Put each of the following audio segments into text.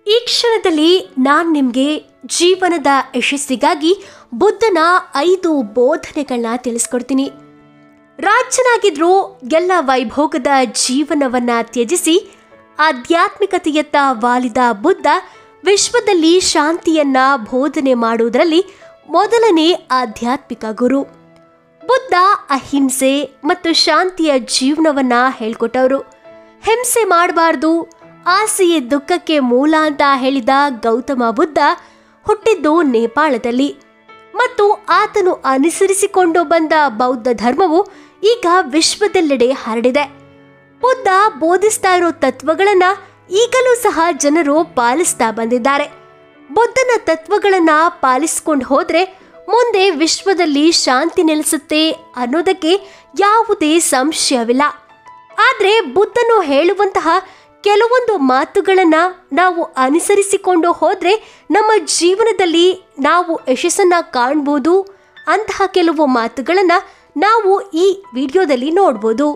ಈ ಕ್ಷಣದಲ್ಲಿ ನಾನು ನಿಮಗೆ ಜೀವನದ ಯಶಸ್ಸಿಗಾಗಿ ಬುದ್ಧನ ಐದು ಬೋಧನೆಗಳನ್ನ ತಿಳಿಸ್ಕೊಡ್ತೀನಿ ರಾಜನಾಗಿದ್ರು ಎಲ್ಲ ವೈಭೋಗದ ಜೀವನವನ್ನ ತ್ಯಜಿಸಿ ಆಧ್ಯಾತ್ಮಿಕತೆಯತ್ತ ವಾಲಿದ ಬುದ್ಧ ವಿಶ್ವದಲ್ಲಿ ಶಾಂತಿಯನ್ನ ಬೋಧನೆ ಮಾಡುವುದರಲ್ಲಿ ಮೊದಲನೇ ಆಧ್ಯಾತ್ಮಿಕ ಗುರು ಬುದ್ಧ ಅಹಿಂಸೆ ಮತ್ತು ಶಾಂತಿಯ ಜೀವನವನ್ನ ಹೇಳ್ಕೊಟ್ಟವರು ಹಿಂಸೆ ಮಾಡಬಾರ್ದು ಆಸೆಯೇ ದುಃಖಕ್ಕೆ ಮೂಲ ಅಂತ ಹೇಳಿದ ಗೌತಮ ಬುದ್ಧ ಹುಟ್ಟಿದ್ದು ನೇಪಾಳದಲ್ಲಿ ಮತ್ತು ಆತನು ಅನುಸರಿಸಿಕೊಂಡು ಬಂದ ಬೌದ್ಧ ಧರ್ಮವು ಈಗ ವಿಶ್ವದೆಲ್ಲೆಡೆ ಹರಡಿದೆ ಬುದ್ಧ ಬೋಧಿಸ್ತಾ ಇರೋ ತತ್ವಗಳನ್ನ ಈಗಲೂ ಸಹ ಜನರು ಪಾಲಿಸ್ತಾ ಬಂದಿದ್ದಾರೆ ಬುದ್ಧನ ತತ್ವಗಳನ್ನ ಪಾಲಿಸ್ಕೊಂಡು ಹೋದ್ರೆ ಮುಂದೆ ವಿಶ್ವದಲ್ಲಿ ಶಾಂತಿ ನೆಲೆಸುತ್ತೆ ಅನ್ನೋದಕ್ಕೆ ಯಾವುದೇ ಸಂಶಯವಿಲ್ಲ ಆದರೆ ಬುದ್ಧನು ಹೇಳುವಂತಹ ಕೆಲವೊಂದು ಮಾತುಗಳನ್ನ ನಾವು ಅನುಸರಿಸಿಕೊಂಡು ಹೋದ್ರೆ ನಮ್ಮ ಜೀವನದಲ್ಲಿ ನಾವು ಯಶಸ್ಸನ್ನ ಕಾಣ್ಬೋದು ಅಂತಹ ಕೆಲವು ಮಾತುಗಳನ್ನ ನಾವು ಈ ವಿಡಿಯೋದಲ್ಲಿ ನೋಡ್ಬೋದು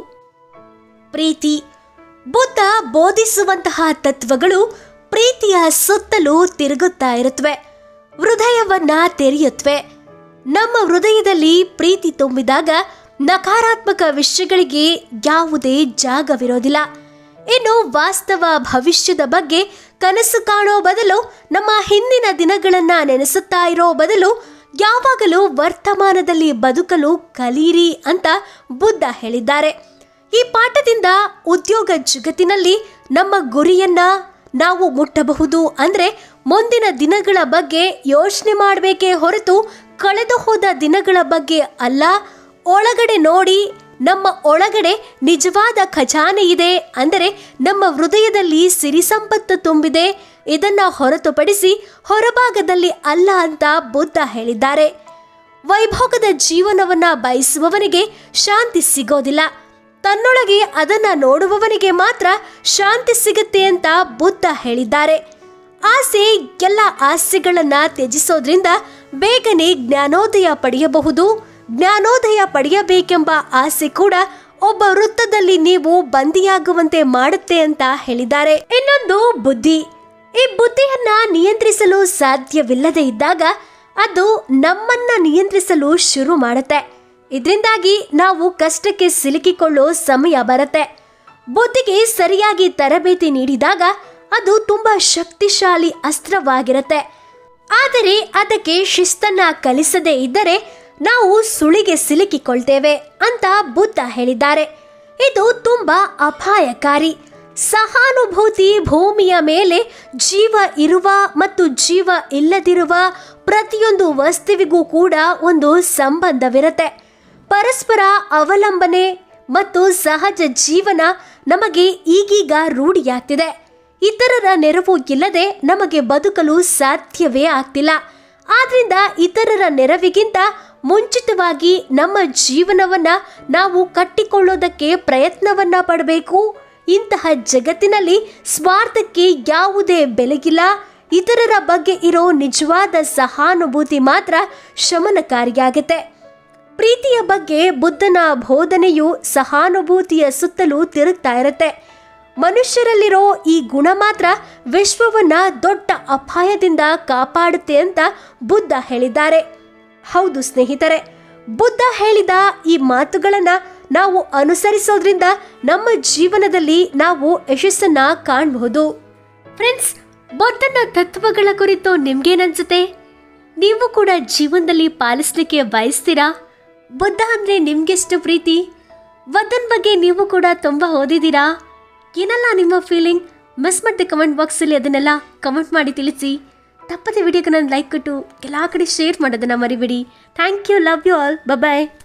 ಪ್ರೀತಿ ಬುದ್ಧ ಬೋಧಿಸುವಂತಹ ತತ್ವಗಳು ಪ್ರೀತಿಯ ಸುತ್ತಲೂ ತಿರುಗುತ್ತಾ ಇರುತ್ತವೆ ಹೃದಯವನ್ನ ತೆರೆಯುತ್ತವೆ ನಮ್ಮ ಹೃದಯದಲ್ಲಿ ಪ್ರೀತಿ ತುಂಬಿದಾಗ ನಕಾರಾತ್ಮಕ ವಿಷಯಗಳಿಗೆ ಯಾವುದೇ ಜಾಗವಿರೋದಿಲ್ಲ ಇನ್ನು ವಾಸ್ತವ ಭವಿಷ್ಯದ ಬಗ್ಗೆ ಕನಸು ಕಾಣೋ ಬದಲು ನಮ್ಮ ಹಿಂದಿನ ದಿನಗಳನ್ನ ನೆನೆಸುತ್ತಾ ಇರೋ ಬದಲು ಯಾವಾಗಲೂ ವರ್ತಮಾನದಲ್ಲಿ ಬದುಕಲು ಕಲೀರಿ ಅಂತ ಬುದ್ಧ ಹೇಳಿದ್ದಾರೆ ಈ ಪಾಠದಿಂದ ಉದ್ಯೋಗ ಜಗತ್ತಿನಲ್ಲಿ ನಮ್ಮ ಗುರಿಯನ್ನ ನಾವು ಮುಟ್ಟಬಹುದು ಅಂದ್ರೆ ಮುಂದಿನ ದಿನಗಳ ಬಗ್ಗೆ ಯೋಚನೆ ಮಾಡಬೇಕೇ ಹೊರತು ಕಳೆದು ಹೋದ ದಿನಗಳ ಬಗ್ಗೆ ಅಲ್ಲ ಒಳಗಡೆ ನೋಡಿ ನಮ್ಮ ಒಳಗಡೆ ನಿಜವಾದ ಖಜಾನೆ ಇದೆ ಅಂದರೆ ನಮ್ಮ ಹೃದಯದಲ್ಲಿ ಸಿರಿ ಸಂಪತ್ತು ತುಂಬಿದೆ ಇದನ್ನ ಹೊರತುಪಡಿಸಿ ಹೊರಭಾಗದಲ್ಲಿ ಅಲ್ಲ ಅಂತ ಬುದ್ಧ ಹೇಳಿದ್ದಾರೆ ವೈಭೋಗದ ಜೀವನವನ್ನ ಬಯಸುವವನಿಗೆ ಶಾಂತಿ ಸಿಗೋದಿಲ್ಲ ತನ್ನೊಳಗೆ ಅದನ್ನ ನೋಡುವವನಿಗೆ ಮಾತ್ರ ಶಾಂತಿ ಸಿಗುತ್ತೆ ಅಂತ ಬುದ್ಧ ಹೇಳಿದ್ದಾರೆ ಆಸೆ ಎಲ್ಲ ಆಸೆಗಳನ್ನ ತ್ಯಜಿಸೋದ್ರಿಂದ ಬೇಗನೆ ಜ್ಞಾನೋದಯ ಪಡೆಯಬಹುದು ಜ್ಞಾನೋದಯ ಪಡೆಯಬೇಕೆಂಬ ಆಸೆ ಕೂಡ ಒಬ್ಬ ವೃತ್ತದಲ್ಲಿ ನೀವು ಬಂದಿಯಾಗುವಂತೆ ಮಾಡುತ್ತೆ ಅಂತ ಹೇಳಿದ್ದಾರೆ ಇನ್ನೊಂದು ಬುದ್ಧಿ ಈ ಬುದ್ಧಿಯನ್ನ ನಿಯಂತ್ರಿಸಲು ಸಾಧ್ಯವಿಲ್ಲದೆ ಇದ್ದಾಗ ಅದು ನಮ್ಮನ್ನ ನಿಯಂತ್ರಿಸಲು ಶುರು ಮಾಡುತ್ತೆ ಇದರಿಂದಾಗಿ ನಾವು ಕಷ್ಟಕ್ಕೆ ಸಿಲುಕಿಕೊಳ್ಳೋ ಸಮಯ ಬರುತ್ತೆ ಬುದ್ಧಿಗೆ ಸರಿಯಾಗಿ ತರಬೇತಿ ನೀಡಿದಾಗ ಅದು ತುಂಬಾ ಶಕ್ತಿಶಾಲಿ ಅಸ್ತ್ರವಾಗಿರುತ್ತೆ ಆದರೆ ಅದಕ್ಕೆ ಶಿಸ್ತನ್ನ ಕಲಿಸದೇ ಇದ್ದರೆ ನಾವು ಸುಳಿಗೆ ಸಿಲುಕಿಕೊಳ್ತೇವೆ ಅಂತ ಬುದ್ಧ ಹೇಳಿದ್ದಾರೆ ಇದು ತುಂಬಾ ಅಪಾಯಕಾರಿ ಸಹಾನುಭೂತಿ ಭೂಮಿಯ ಮೇಲೆ ಜೀವ ಇರುವ ಮತ್ತು ಜೀವ ಇಲ್ಲದಿರುವ ಪ್ರತಿಯೊಂದು ವಸ್ತುವಿಗೂ ಕೂಡ ಒಂದು ಸಂಬಂಧವಿರುತ್ತೆ ಪರಸ್ಪರ ಅವಲಂಬನೆ ಮತ್ತು ಸಹಜ ಜೀವನ ನಮಗೆ ಈಗೀಗ ರೂಢಿಯಾಗ್ತಿದೆ ಇತರರ ನೆರವು ಇಲ್ಲದೆ ನಮಗೆ ಬದುಕಲು ಸಾಧ್ಯವೇ ಆಗ್ತಿಲ್ಲ ಆದ್ರಿಂದ ಇತರರ ನೆರವಿಗಿಂತ ಮುಂಚಿತವಾಗಿ ನಮ್ಮ ಜೀವನವನ್ನ ನಾವು ಕಟ್ಟಿಕೊಳ್ಳೋದಕ್ಕೆ ಪ್ರಯತ್ನವನ್ನ ಪಡಬೇಕು ಇಂತಹ ಜಗತ್ತಿನಲ್ಲಿ ಸ್ವಾರ್ಥಕ್ಕೆ ಯಾವುದೇ ಬೆಲೆಗಿಲ್ಲ ಇತರರ ಬಗ್ಗೆ ಇರೋ ನಿಜವಾದ ಸಹಾನುಭೂತಿ ಮಾತ್ರ ಶಮನಕಾರಿಯಾಗುತ್ತೆ ಪ್ರೀತಿಯ ಬಗ್ಗೆ ಬುದ್ಧನ ಬೋಧನೆಯು ಸಹಾನುಭೂತಿಯ ಸುತ್ತಲೂ ತಿರುಗ್ತಾ ಇರುತ್ತೆ ಮನುಷ್ಯರಲ್ಲಿರೋ ಈ ಗುಣ ಮಾತ್ರ ವಿಶ್ವವನ್ನ ದೊಡ್ಡ ಅಪಾಯದಿಂದ ಕಾಪಾಡುತ್ತೆ ಅಂತ ಬುದ್ಧ ಹೇಳಿದ್ದಾರೆ ಹೌದು ಸ್ನೇಹಿತರೆ ಬುದ್ಧ ಹೇಳಿದ ಈ ಮಾತುಗಳನ್ನ ನಾವು ಅನುಸರಿಸೋದ್ರಿಂದ ನಮ್ಮ ಜೀವನದಲ್ಲಿ ನಾವು ಯಶಸ್ಸನ್ನ ಕಾಣಬಹುದು ಫ್ರೆಂಡ್ಸ್ ಬುದ್ಧನ ತತ್ವಗಳ ಕುರಿತು ನಿಮ್ಗೇನನ್ಸುತ್ತೆ ನೀವು ಕೂಡ ಜೀವನದಲ್ಲಿ ಪಾಲಿಸ್ಲಿಕ್ಕೆ ಬಯಸ್ತೀರಾ ಬುದ್ಧ ಅಂದ್ರೆ ನಿಮ್ಗೆಷ್ಟು ಪ್ರೀತಿ ಬುದ್ಧನ ಬಗ್ಗೆ ನೀವು ಕೂಡ ತುಂಬಾ ಓದಿದ್ದೀರಾ ಏನೆಲ್ಲ ನಿಮ್ಮ ಫೀಲಿಂಗ್ ಮಿಸ್ ಮಾಡಿದೆ ಕಮೆಂಟ್ ಬಾಕ್ಸಲ್ಲಿ ಅದನ್ನೆಲ್ಲ ಕಮೆಂಟ್ ಮಾಡಿ ತಿಳಿಸಿ ತಪ್ಪದೆ ವಿಡಿಯೋಗೆ ನಾನು ಲೈಕ್ ಕೊಟ್ಟು ಎಲ್ಲ ಕಡೆ ಶೇರ್ ಮಾಡೋದನ್ನ ಮರಿಬೇಡಿ thank you love you all bye